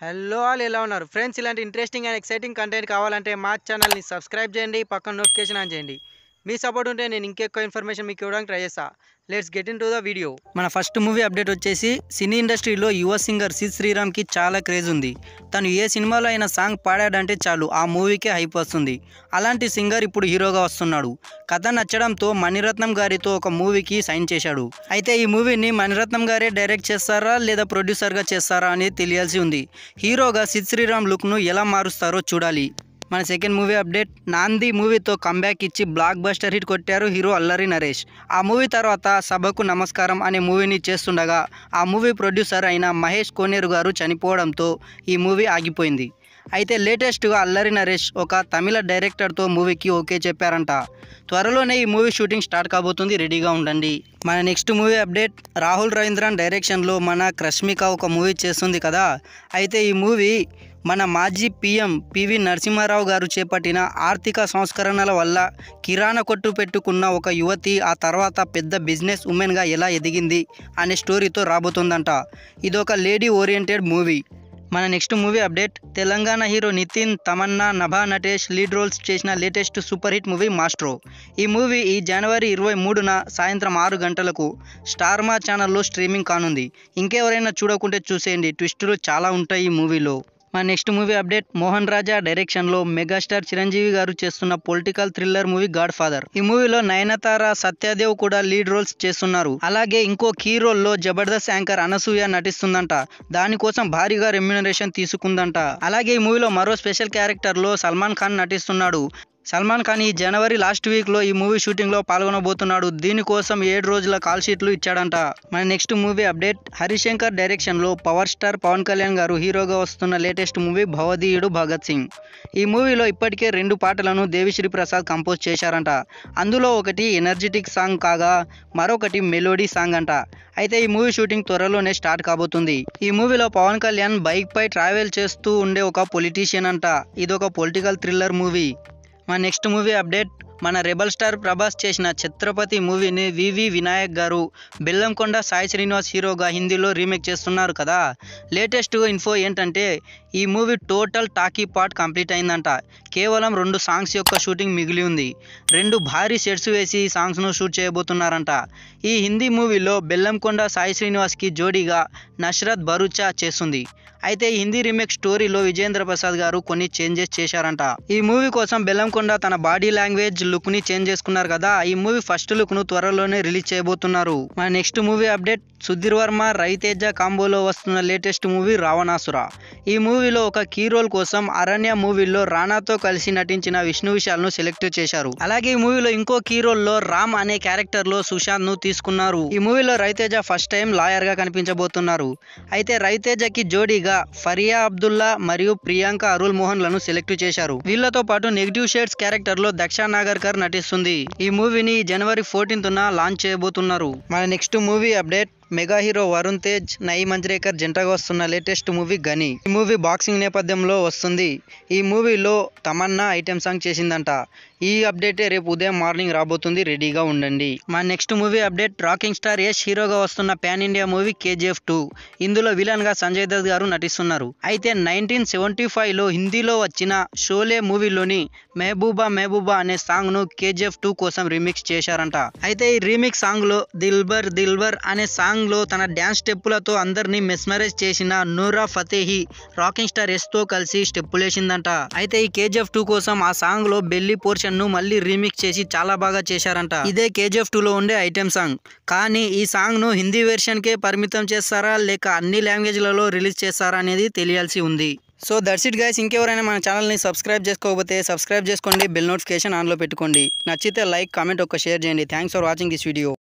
hello all ఎలా ఉన్నారు friends ఇలాంటి ఇంట్రెస్టింగ్ అండ్ ఎక్సైటింగ్ కంటెంట్ కావాలంటే మా ఛానల్ని సబ్స్క్రైబ్ చేయండి పక్కన నోటిఫికేషన్ ఆన్ చేయండి మీ సపోర్ట్ ఉంటే నేను ఇంకెక్కువ ఇన్ఫర్మేషన్ మీకు ఇవ్వడానికి ట్రై చేస్తా let's get in to the video మన ఫస్ట్ మూవీ అప్డేట్ వచ్చేసి సినీ ఇండస్ట్రీలో యువ సింగర్ సి శ్రీరామ్కి చాలా క్రేజ్ ఉంది తను ఏ సినిమాలో అయినా సాంగ్ పాడాడంటే చాలు ఆ మూవీకే హైప్ వస్తుంది అలాంటి సింగర్ ఇప్పుడు హీరోగా వస్తున్నాడు కథ నచ్చడంతో మణిరత్నం గారితో ఒక మూవీకి సైన్ చేశాడు అయితే ఈ మూవీని మణిరత్నం గారే డైరెక్ట్ చేస్తారా లేదా ప్రొడ్యూసర్గా చేస్తారా అనేది తెలియాల్సి ఉంది హీరోగా సిద్ శ్రీరామ్ లుక్ను ఎలా మారుస్తారో చూడాలి మన సెకండ్ మూవీ అప్డేట్ నాంది మూవీతో కంబ్యాక్ ఇచ్చి బ్లాక్ బస్టర్ హిట్ కొట్టారు హీరో అల్లరి నరేష్ ఆ మూవీ తర్వాత సభకు నమస్కారం అనే మూవీని చేస్తుండగా ఆ మూవీ ప్రొడ్యూసర్ అయిన మహేష్ కోనేరు గారు చనిపోవడంతో ఈ మూవీ ఆగిపోయింది అయితే లేటెస్ట్గా అల్లరి నరేష్ ఒక తమిళ డైరెక్టర్తో మూవీకి ఓకే చెప్పారంట త్వరలోనే ఈ మూవీ షూటింగ్ స్టార్ట్ కాబోతుంది రెడీగా ఉండండి మన next movie update Rahul Ravindran డైరెక్షన్లో మన క్రష్మిక ఒక మూవీ చేస్తుంది కదా అయితే ఈ మూవీ మన మాజీ పీఎం పివి నరసింహారావు గారు చేపట్టిన ఆర్థిక సంస్కరణల వల్ల కిరాణా కొట్టు పెట్టుకున్న ఒక యువతి ఆ తర్వాత పెద్ద బిజినెస్ ఉమెన్గా ఎలా ఎదిగింది అనే స్టోరీతో రాబోతుందంట ఇదొక లేడీ ఓరియంటెడ్ మూవీ మన next movie update Telangana hero Nithiin Tamannaah Nabha Natesh lead roles చేసిన latest super hit movie maestro ఈ మూవీ ఈ జనవరి ఇరవై మూడున సాయంత్రం ఆరు గంటలకు స్టార్మా ఛానల్లో స్ట్రీమింగ్ కానుంది ఇంకెవరైనా చూడకుంటే చూసేయండి ట్విస్టులు చాలా ఉంటాయి ఈ మూవీలో మా next movie update Mohan Raja డైరెక్షన్లో మెగాస్టార్ చిరంజీవి గారు చేస్తున్న political thriller movie God Father ఈ మూవీలో నయనతార సత్యదేవ్ కూడా లీడ్ రోల్స్ చేస్తున్నారు అలాగే ఇంకో కీ రోల్లో జబర్దస్త్ యాంకర్ అనసూయ నటిస్తుందంట దానికోసం భారీగా రెమ్యునరేషన్ తీసుకుందంట అలాగే ఈ మూవీలో మరో స్పెషల్ క్యారెక్టర్లో సల్మాన్ ఖాన్ నటిస్తున్నాడు సల్మాన్ ఖాన్ ఈ జనవరి లాస్ట్ వీక్లో ఈ మూవీ షూటింగ్లో పాల్గొనబోతున్నాడు దీనికోసం ఏడు రోజుల కాల్ షీట్లు ఇచ్చాడంట మన నెక్స్ట్ మూవీ అప్డేట్ హరిశంకర్ డైరెక్షన్లో పవర్ స్టార్ పవన్ కళ్యాణ్ గారు హీరోగా వస్తున్న లేటెస్ట్ మూవీ భవదీయుడు భగత్ సింగ్ ఈ మూవీలో ఇప్పటికే రెండు పాటలను దేవిశ్రీ ప్రసాద్ కంపోజ్ చేశారంట అందులో ఒకటి ఎనర్జెటిక్ సాంగ్ కాగా మరొకటి మెలోడీ సాంగ్ అంట అయితే ఈ మూవీ షూటింగ్ త్వరలోనే స్టార్ట్ కాబోతుంది ఈ మూవీలో పవన్ కళ్యాణ్ బైక్ పై ట్రావెల్ చేస్తూ ఉండే ఒక పొలిటీషియన్ అంట ఇది ఒక పొలిటికల్ థ్రిల్లర్ మూవీ మా నెక్స్ట్ మూవీ అప్డేట్ మన రెబల్ స్టార్ ప్రభాస్ చేసిన ఛత్రపతి మూవీని వివి వినాయక్ గారు బెల్లంకొండ సాయి శ్రీనివాస్ హీరోగా హిందీలో రీమేక్ చేస్తున్నారు కదా లేటెస్ట్ ఇన్ఫో ఏంటంటే ఈ movie total talkie part complete అయిందంట కేవలం రెండు సాంగ్స్ యొక్క షూటింగ్ మిగిలి ఉంది రెండు భారీ సెట్స్ వేసి ఈ సాంగ్స్ను షూట్ చేయబోతున్నారంట ఈ హిందీ మూవీలో బెల్లంకొండ సాయి శ్రీనివాస్కి జోడీగా నష్రత్ భరూచా చేస్తుంది అయితే ఈ హిందీ రీమేక్ స్టోరీలో విజేంద్ర ప్రసాద్ గారు కొన్ని చేంజెస్ చేశారంట ఈ మూవీ కోసం బెల్లంకొండ తన బాడీ లాంగ్వేజ్ లుక్ ని చేంజ్ చేసుకున్నారు కదా ఈ మూవీ ఫస్ట్ లుక్ ను త్వరలోనే రిలీజ్ చేయబోతున్నారు మన next movie update Sudheer Varma Raviteja కాంబోలో వస్తున్న లేటెస్ట్ మూవీ రావణాసుర ఈ మూవీలో ఒక కీ రోల్ కోసం అరణ్య మూవీలో రానాతో కలిసి నటించిన విష్ణు విశాల్ను సెలెక్ట్ చేశారు అలాగే ఈ మూవీలో ఇంకో కీ రోల్లో రామ్ అనే క్యారెక్టర్ లో సుశాంత్ ను తీసుకున్నారు ఈ మూవీలో రవితేజ ఫస్ట్ టైం లాయర్ గా కనిపించబోతున్నారు అయితే రవితేజకి జోడీగా ఫరియా అబ్దుల్లా మరియు ప్రియాంక అరుల్ మోహన్ లను సెలెక్ట్ చేశారు వీళ్ళతో పాటు నెగిటివ్ షేడ్స్ క్యారెక్టర్ లో దక్ష నాగర్కర్ నటిస్తుంది ఈ మూవీని జనవరి ఫోర్టీన్త్ లాంచ్ చేయబోతున్నారు మన next movie update mega hero Varun Tej నయి మంజ్రేకర్ జంటగా వస్తున్న లేటెస్ట్ మూవీ గని ఈ మూవీ బాక్సింగ్ నేపథ్యంలో వస్తుంది ఈ మూవీలో తమన్నా ఐటెం సాంగ్ చేసిందంట ఈ అప్డేటే రేపు ఉదయం మార్నింగ్ రాబోతుంది రెడీగా ఉండండి మా next movie update rocking star Yash హీరోగా వస్తున్న pan India movie KGF two ఇందులో విలన్ గా సంజయ్ దత్ గారు నటిస్తున్నారు అయితే నైన్టీన్ సెవెంటీ ఫైవ్ లో హిందీలో వచ్చిన షోలే మూవీలోని మెహబూబా మెహబూబా అనే సాంగ్ ను కేజీఎఫ్ టూ కోసం రీమిక్స్ చేశారంట అయితే ఈ రీమిక్స్ సాంగ్ లో దిల్బర్ దిల్బర్ అనే సాంగ్ లో తన డ్యాన్స్ స్టెప్పులతో అందరినీ మెస్మరైజ్ చేసిన నూరా ఫతేహి రాకింగ్ స్టార్ ఎస్ తో కలిసి స్టెప్పులేసిందంట అయితే ఈ కేజీఎఫ్ టూ కోసం ఆ సాంగ్ లో బెల్లి పోర్షన్ ను మళ్ళీ రీమిక్స్ చేసి చాలా బాగా చేశారంట ఇదే కేజీఎఫ్ టూ లో ఉండే ఐటెం సాంగ్ కానీ ఈ సాంగ్ ను హిందీ వెర్షన్ కే పరిమితం చేస్తారా లేక అన్ని లాంగ్వేజ్లలో రిలీజ్ చేస్తారా అనేది తెలియాల్సి ఉంది సో దట్స్ ఇట్ గైస్ ఇంకెవరైనా మన ఛానల్ని సబ్స్క్రైబ్ చేసుకోకపోతే సబ్స్క్రైబ్ చేసుకోండి బెల్ నోటిఫికేషన్ ఆన్లో పెట్టుకోండి నచ్చితే లైక్ కామెంట్ ఒక షేర్ చేయండి thanks for watching this video